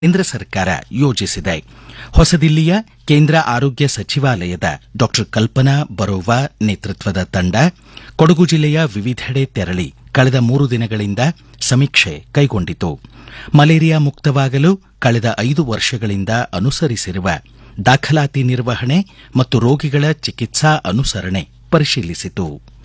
ಕೇಂದ್ರ ಸರ್ಕಾರ ಯೋಜಿಸಿದೆ ಹೊಸದಿಲ್ಲಿಯ ಕೇಂದ್ರ ಆರೋಗ್ಯ ಸಚಿವಾಲಯದ ಡಾ ಕಲ್ಪನಾ ಬರೋವಾ ನೇತೃತ್ವದ ತಂಡ ಕೊಡಗು ಜಿಲ್ಲೆಯ ವಿವಿಧೆಡೆ ತೆರಳಿ ಕಳೆದ ಮೂರು ದಿನಗಳಿಂದ ಸಮೀಕ್ಷೆ ಕೈಗೊಂಡಿತು ಮಲೇರಿಯಾ ಮುಕ್ತವಾಗಲು ಕಳೆದ ಐದು ವರ್ಷಗಳಿಂದ ಅನುಸರಿಸಿರುವ ದಾಖಲಾತಿ ನಿರ್ವಹಣೆ ಮತ್ತು ರೋಗಿಗಳ ಚಿಕಿತ್ಸಾ ಅನುಸರಣೆ ಪರಿಶೀಲಿಸಿತು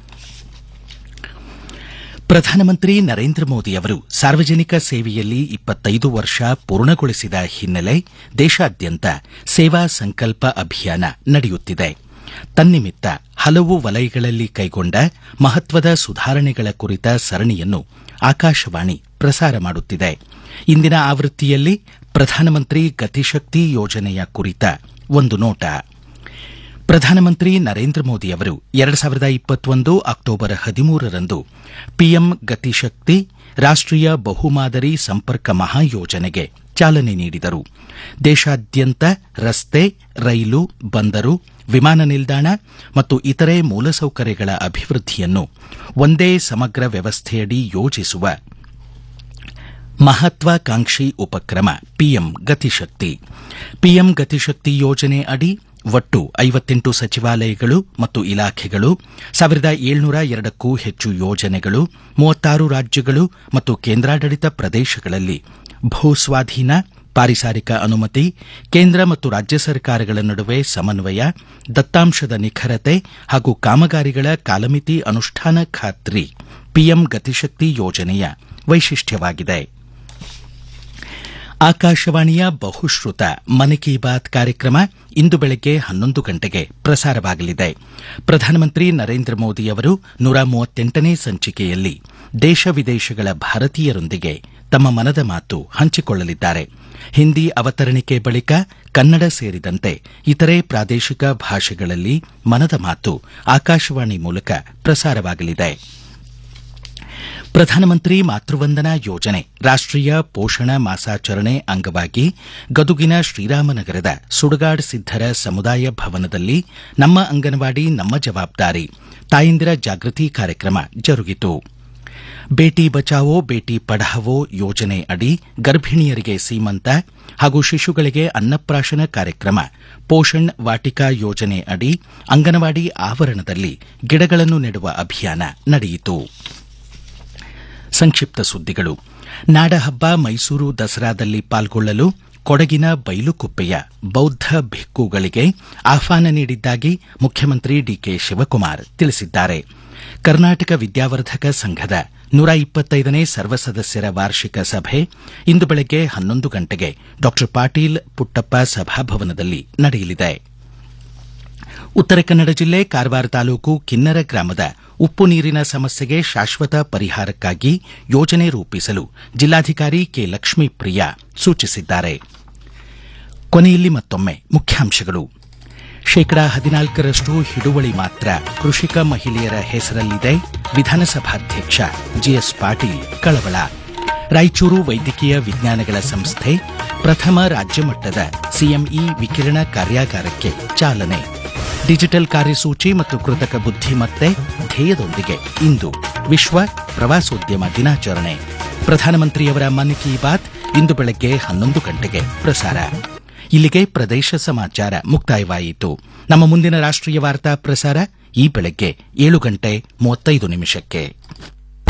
ಪ್ರಧಾನಮಂತ್ರಿ ನರೇಂದ್ರ ಮೋದಿ ಅವರು ಸಾರ್ವಜನಿಕ ಸೇವೆಯಲ್ಲಿ ಇಪ್ಪತ್ತೈದು ವರ್ಷ ಪೂರ್ಣಗೊಳಿಸಿದ ಹಿನ್ನೆಲೆ ದೇಶಾದ್ಯಂತ ಸೇವಾ ಸಂಕಲ್ಪ ಅಭಿಯಾನ ನಡೆಯುತ್ತಿದೆ ತನ್ನಿಮಿತ್ತ ಹಲವು ವಲಯಗಳಲ್ಲಿ ಕೈಗೊಂಡ ಮಹತ್ವದ ಸುಧಾರಣೆಗಳ ಕುರಿತ ಸರಣಿಯನ್ನು ಆಕಾಶವಾಣಿ ಪ್ರಸಾರ ಮಾಡುತ್ತಿದೆ ಇಂದಿನ ಆವೃತ್ತಿಯಲ್ಲಿ ಪ್ರಧಾನಮಂತ್ರಿ ಗತಿಶಕ್ತಿ ಯೋಜನೆಯ ಕುರಿತ ಒಂದು ನೋಟ ಪ್ರಧಾನಮಂತ್ರಿ ನರೇಂದ್ರ ಮೋದಿ ಅವರು ಎರಡು ಸಾವಿರದ ಇಪ್ಪತ್ತೊಂದು ಅಕ್ಟೋಬರ್ ಹದಿಮೂರರಂದು ಪಿಎಂ ಗತಿಶಕ್ತಿ ರಾಷ್ಟೀಯ ಬಹುಮಾದರಿ ಸಂಪರ್ಕ ಮಹಾಯೋಜನೆಗೆ ಚಾಲನೆ ನೀಡಿದರು ದೇಶಾದ್ಯಂತ ರಸ್ತೆ ರೈಲು ಬಂದರು ವಿಮಾನ ನಿಲ್ದಾಣ ಮತ್ತು ಇತರೆ ಮೂಲಸೌಕರ್ಯಗಳ ಅಭಿವೃದ್ಧಿಯನ್ನು ಒಂದೇ ಸಮಗ್ರ ವ್ಯವಸ್ಥೆಯಡಿ ಯೋಜಿಸುವ ಮಹತ್ವಾಕಾಂಕ್ಷಿ ಉಪಕ್ರಮ ಪಿಎಂ ಗತಿಶಕ್ತಿ ಪಿಎಂ ಗತಿಶಕ್ತಿ ಯೋಜನೆ ಅಡಿ ಒಟ್ಟು ಐವತ್ತೆಂಟು ಸಚಿವಾಲಯಗಳು ಮತ್ತು ಇಲಾಖೆಗಳು ಸಾವಿರದ ಏಳ್ನೂರ ಎರಡಕ್ಕೂ ಹೆಚ್ಚು ಯೋಜನೆಗಳು ಮೂವತ್ತಾರು ರಾಜ್ಯಗಳು ಮತ್ತು ಕೇಂದ್ರಾಡಳಿತ ಪ್ರದೇಶಗಳಲ್ಲಿ ಭೂಸ್ವಾಧೀನ ಪಾರಿಸಾರಿಕ ಅನುಮತಿ ಕೇಂದ್ರ ಮತ್ತು ರಾಜ್ಯ ಸರ್ಕಾರಗಳ ನಡುವೆ ಸಮನ್ವಯ ದತ್ತಾಂಶದ ನಿಖರತೆ ಹಾಗೂ ಕಾಮಗಾರಿಗಳ ಕಾಲಮಿತಿ ಅನುಷ್ಠಾನ ಖಾತ್ರಿ ಪಿಎಂ ಗತಿಶಕ್ತಿ ಯೋಜನೆಯ ವೈಶಿಷ್ಟ್ಯವಾಗಿದೆ ಆಕಾಶವಾಣಿಯ ಬಹುಶ್ರುತ ಮನ್ ಕಿ ಬಾತ್ ಕಾರ್ಯಕ್ರಮ ಇಂದು ಬೆಳಗ್ಗೆ ಹನ್ನೊಂದು ಗಂಟೆಗೆ ಪ್ರಸಾರವಾಗಲಿದೆ ಪ್ರಧಾನಮಂತ್ರಿ ನರೇಂದ್ರ ಮೋದಿ ಅವರು ನೂರ ಮೂವತ್ತೆಂಟನೇ ಸಂಚಿಕೆಯಲ್ಲಿ ದೇಶ ವಿದೇಶಗಳ ಭಾರತೀಯರೊಂದಿಗೆ ತಮ್ಮ ಮನದ ಮಾತು ಹಂಚಿಕೊಳ್ಳಲಿದ್ದಾರೆ ಹಿಂದಿ ಅವತರಣಿಕೆ ಬಳಿಕ ಕನ್ನಡ ಸೇರಿದಂತೆ ಇತರೆ ಪ್ರಾದೇಶಿಕ ಭಾಷೆಗಳಲ್ಲಿ ಮನದ ಮಾತು ಆಕಾಶವಾಣಿ ಮೂಲಕ ಪ್ರಸಾರವಾಗಲಿದೆ ಪ್ರಧಾನಮಂತ್ರಿ ಮಾತೃವಂದನಾ ಯೋಜನೆ ರಾಷ್ಟೀಯ ಪೋಷಣ ಮಾಸಾಚರಣೆ ಅಂಗವಾಗಿ ಗದುಗಿನ ಶ್ರೀರಾಮನಗರದ ಸುಡಗಾಡ್ ಸಿದ್ದರ ಸಮುದಾಯ ಭವನದಲ್ಲಿ ನಮ್ಮ ಅಂಗನವಾಡಿ ನಮ್ಮ ಜವಾಬ್ದಾರಿ ತಾಯಂದಿರ ಜಾಗೃತಿ ಕಾರ್ಯಕ್ರಮ ಜರುಗಿತು ಬೇಟಿ ಬಚಾವೋ ಬೇಟಿ ಪಢಾವೋ ಯೋಜನೆ ಅಡಿ ಗರ್ಭಿಣಿಯರಿಗೆ ಸೀಮಂತ ಹಾಗೂ ಶಿಶುಗಳಿಗೆ ಅನ್ನಪ್ರಾಶನ ಕಾರ್ಯಕ್ರಮ ಪೋಷಣ್ ವಾಟಿಕಾ ಯೋಜನೆ ಅಡಿ ಅಂಗನವಾಡಿ ಆವರಣದಲ್ಲಿ ಗಿಡಗಳನ್ನು ನೆಡುವ ಅಭಿಯಾನ ನಡೆಯಿತು ಸಂಕ್ಷಿಪ್ತ ಸುದ್ದಿಗಳು ನಾಡಹಬ್ಬ ಮೈಸೂರು ದಸರಾದಲ್ಲಿ ಪಾಲ್ಗೊಳ್ಳಲು ಕೊಡಗಿನ ಬೈಲುಕುಪ್ಪೆಯ ಬೌದ್ಧ ಭಿಕ್ಕುಗಳಿಗೆ ಆಹ್ವಾನ ನೀಡಿದ್ದಾಗಿ ಮುಖ್ಯಮಂತ್ರಿ ಡಿಕೆ ಶಿವಕುಮಾರ್ ತಿಳಿಸಿದ್ದಾರೆ ಕರ್ನಾಟಕ ವಿದ್ಯಾವರ್ಧಕ ಸಂಘದ ನೂರ ಇಪ್ಪತ್ತೈದನೇ ಸರ್ವಸದಸ್ಯರ ವಾರ್ಷಿಕ ಸಭೆ ಇಂದು ಬೆಳಗ್ಗೆ ಹನ್ನೊಂದು ಗಂಟೆಗೆ ಡಾ ಪಾಟೀಲ್ ಪುಟ್ಟಪ್ಪ ಸಭಾಭವನದಲ್ಲಿ ನಡೆಯಲಿದೆ ಉತ್ತರ ಕನ್ನಡ ಜಿಲ್ಲೆ ಕಾರವಾರ ತಾಲೂಕು ಕಿನ್ನರ ಗ್ರಾಮದ ಉಪ್ಪು ನೀರಿನ ಸಮಸ್ಯೆಗೆ ಶಾಶ್ವತ ಪರಿಹಾರಕ್ಕಾಗಿ ಯೋಜನೆ ರೂಪಿಸಲು ಜಿಲ್ಲಾಧಿಕಾರಿ ಕೆ ಲಕ್ಷ್ಮೀಪ್ರಿಯಾ ಸೂಚಿಸಿದ್ದಾರೆ ಕೊನೆಯಲ್ಲಿ ಮತ್ತೊಮ್ಮೆ ಮುಖ್ಯಾಂಶಗಳು ಶೇಕಡಾ ಹದಿನಾಲ್ಕರಷ್ಟು ಹಿಡುವಳಿ ಮಾತ್ರ ಕೃಷಿಕ ಮಹಿಳೆಯರ ಹೆಸರಲ್ಲಿದೆ ವಿಧಾನಸಭಾಧ್ಯಕ್ಷ ಜಿಎಸ್ ಪಾಟೀಲ್ ಕಳವಳ ರಾಯಚೂರು ವೈದ್ಯಕೀಯ ವಿಜ್ಞಾನಗಳ ಸಂಸ್ಥೆ ಪ್ರಥಮ ರಾಜ್ಯಮಟ್ಟದ ಸಿಎಂಇ ವಿಕಿರಣ ಕಾರ್ಯಾಗಾರಕ್ಕೆ ಚಾಲನೆ ಡಿಜಿಟಲ್ ಕಾರ್ಯಸೂಚಿ ಮತ್ತು ಕೃತಕ ಬುದ್ಧಿಮತ್ತೆ ಧ್ಯೇಯದೊಂದಿಗೆ ಇಂದು ವಿಶ್ವ ಪ್ರವಾಸೋದ್ಯಮ ದಿನಾಚರಣೆ ಪ್ರಧಾನಮಂತ್ರಿಯವರ ಮನ್ ಕಿ ಬಾತ್ ಇಂದು ಬೆಳಗ್ಗೆ ಹನ್ನೊಂದು ಗಂಟೆಗೆ ಪ್ರಸಾರ ಇಲ್ಲಿಗೆ ಪ್ರದೇಶ ಸಮಾಚಾರ ಮುಕ್ತಾಯವಾಯಿತು ನಮ್ಮ ಮುಂದಿನ ರಾಷ್ಟ್ರೀಯ ವಾರ್ತಾ ಪ್ರಸಾರ ಈ ಬೆಳಗ್ಗೆ ಏಳು ಗಂಟೆ ಮೂವತ್ತೈದು ನಿಮಿಷಕ್ಕೆ